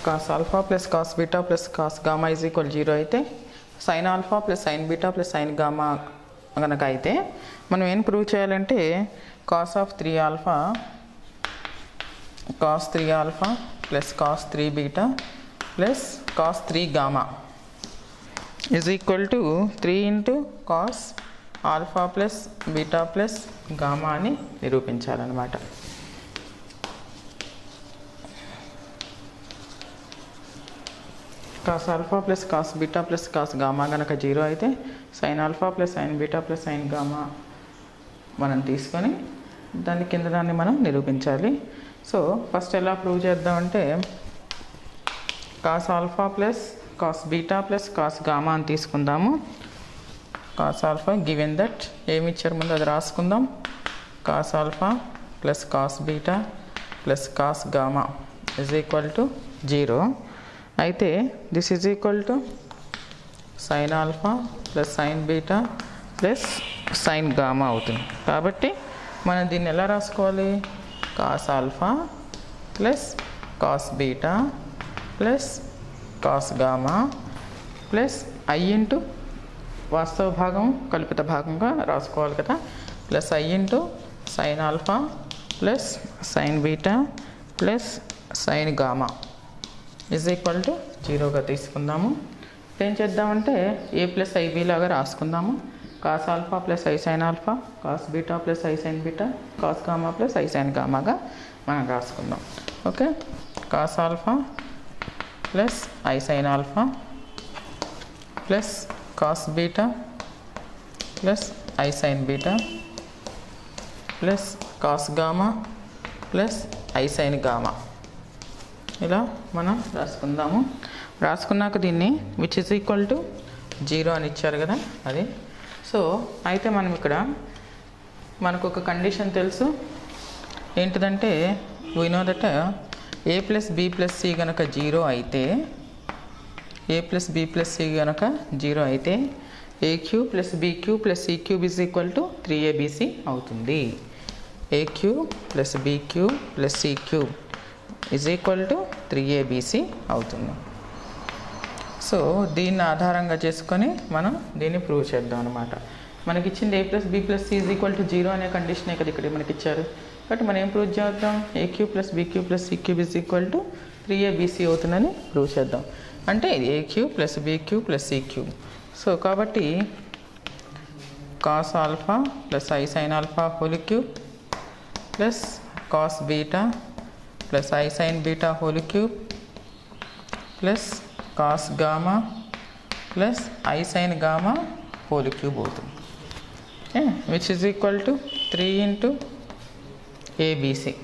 cos alpha plus cos beta plus cos gamma is equal zero అయితే sine alpha plus sine beta plus sine gamma కనుక అయితే మనం ఏం prove చేయాలంటే cos of three alpha cos three alpha plus cos three beta plus cos three gamma is equal to three into cos alpha plus beta plus gamma అని నిరూపించాలన్నమాట cos alpha plus cos beta plus cos gamma కనుక zero అయితే sine alpha plus sine beta plus sine gamma మనం తీసుకొని దాని కింద దాన్ని మనం నిరూపించాలి సో ఫస్ట్ ఎలా ప్రూవ్ చేద్దామంటే cos alpha plus cos beta plus cos gamma అని తీసుకుందాము కాస్ ఆల్ఫా గివెన్ దట్ ఏమి ఇచ్చారు ముందు అది రాసుకుందాం cos alpha plus cos beta plus cos gamma is equal to zero అయితే this is equal to sine alpha plus sine beta plus sine gamma అవుతుంది కాబట్టి మనం దీన్ని ఎలా రాసుకోవాలి cos alpha plus cos beta plus cos gamma plus i into వాస్తవ భాగం కల్పిత భాగంగా రాసుకోవాలి కదా plus i into sine alpha plus sine beta plus sine gamma is equal to జీరోగా తీసుకుందాము ఏం చేద్దామంటే ఏ ప్లస్ ఐబీ లాగా రాసుకుందాము cos alpha plus i sine alpha cos beta plus i sine beta cos gamma plus i sine గామాగా మనం రాసుకుందాం okay cos alpha plus i sine alpha plus cos beta plus i sine beta plus cos gamma plus i sine gamma ఇలా మనం రాసుకుందాము రాసుకున్నాక దీన్ని which is equal to zero అని ఇచ్చారు కదా అది సో అయితే మనం ఇక్కడ మనకు ఒక కండిషన్ తెలుసు ఏంటిదంటే we know that a plus b plus c కనుక జీరో అయితే a plus b plus c కనుక జీరో అయితే a cube plus b cube plus c cube is equal to three a b c అవుతుంది a cube plus b cube plus c cube is equal to three a b c అవుతుంది so దీన్ని ఆధారంగా చేసుకొని మనం దీన్ని prove చేద్దాం అనమాట మనకి ఇచ్చింది a plus b plus c is equal to zero అనే కండిషనే కదా ఇక్కడ మనకి ఇచ్చారు కాబట్టి మనం ఏం ప్రూవ్ చేద్దాం a cube plus b cube plus c cube is equal to three a b c అవుతుందని ప్రూవ్ చేద్దాం అంటే a cube plus b cube plus c cube so కాబట్టి cos alpha plus i sine alpha whole cube plus cos beta plus i sine beta whole cube plus cos gamma plus i sine gamma whole cube అవుతుంది okay which is equal to three into a b c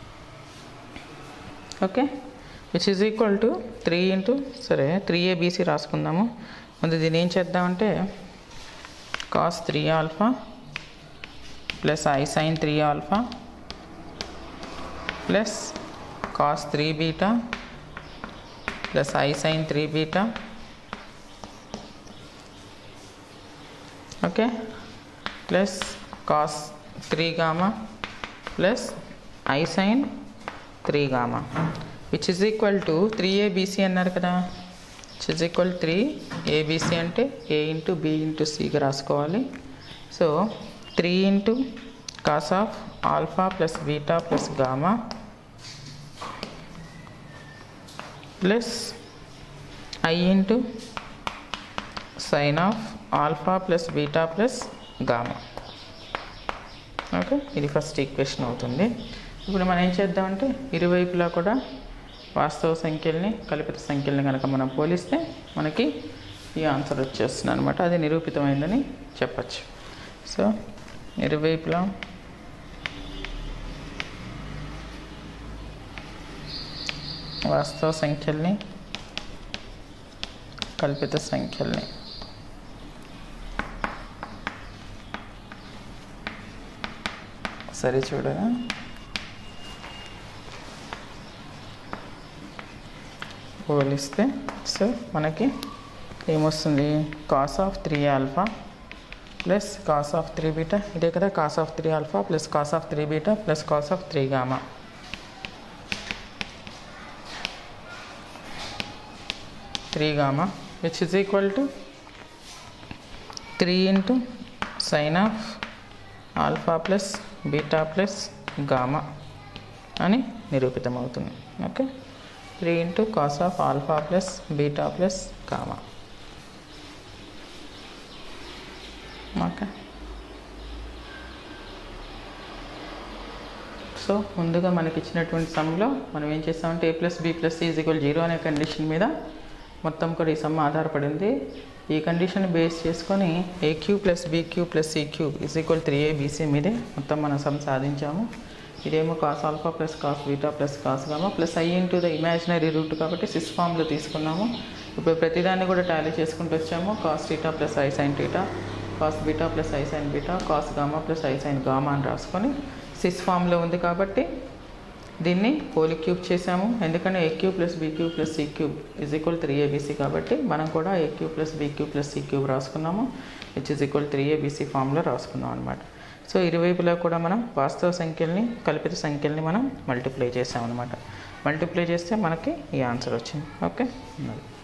okay which is equal to three into సరే three a b c రాసుకుందాము ముందు దీన్ని ఏం చేద్దామంటే cos three alpha plus i sine three alpha plus cos three beta plus i sine three beta okay plus cos three gamma plus i sine three gamma which is equal to three a b c అన్నారు కదా which is equal three a b c అంటే a into b into సిగా రాసుకోవాలి so three into cos of alpha plus beta plus gamma plus i into sine of alpha plus beta plus gamma okay ఇది first equation అవుతుంది ఇప్పుడు మనం ఏం చేద్దామంటే ఇరువైపులా కూడా వాస్తవ సంఖ్యల్ని కల్పిత సంఖ్యల్ని కనుక మనం పోలిస్తే మనకి ఈ ఆన్సర్ వచ్చేస్తుంది అనమాట అది నిరూపితమైందని చెప్పచ్చు సో ఇరువైపులా వాస్తవ సంఖ్యల్ని కల్పిత సంఖ్యల్ని సరే చూడగా పోలిస్తే సో మనకి ఏమొస్తుంది cos of three alpha plus cos of three beta ఇదే కదా cos of three alpha plus cos of three beta plus cos of three gamma three gamma which is equal to three into sine of alpha plus beta plus gamma అని నిరూపితమవుతుంది okay three into cos of alpha plus beta plus gamma okay so ముందుగా మనకి ఇచ్చినటువంటి సమ్లో మనం ఏం చేస్తామంటే a plus b plus C equal zero అనే కండిషన్ మీద మొత్తం కూడా ఈ సమ్ ఆధారపడింది ఈ కండిషన్ బేస్ చేసుకొని a cube plus b cube plus c cube is equal three a b c మీదే మొత్తం మనం సమ్ సాధించాము ఇదేమో cos alpha plus cos beta plus cos gamma plus i into the imaginary root కాబట్టి cis ఫామ్లో తీసుకున్నాము ఇప్పుడు ప్రతిదాన్ని కూడా టాలీ చేసుకుంటూ వచ్చాము cos theta plus i sine theta cos beta plus i sine beta cos gamma plus i sine gamma అని రాసుకొని సిస్ ఫామ్లో ఉంది కాబట్టి దీన్ని పోలి క్యూబ్ చేసాము ఎందుకంటే a cube plus b cube plus c cube is equal three a b c కాబట్టి మనం కూడా a cube plus b cube plus c cube రాసుకున్నాము which is equal three a b c ఫామ్లో రాసుకున్నాం అనమాట సో ఇరువైపులా కూడా మనం వాస్తవ సంఖ్యల్ని కల్పిత సంఖ్యల్ని మనం మల్టిప్లై చేసాం అనమాట మల్టిప్లై చేస్తే మనకి ఈ ఆన్సర్ వచ్చింది ఓకే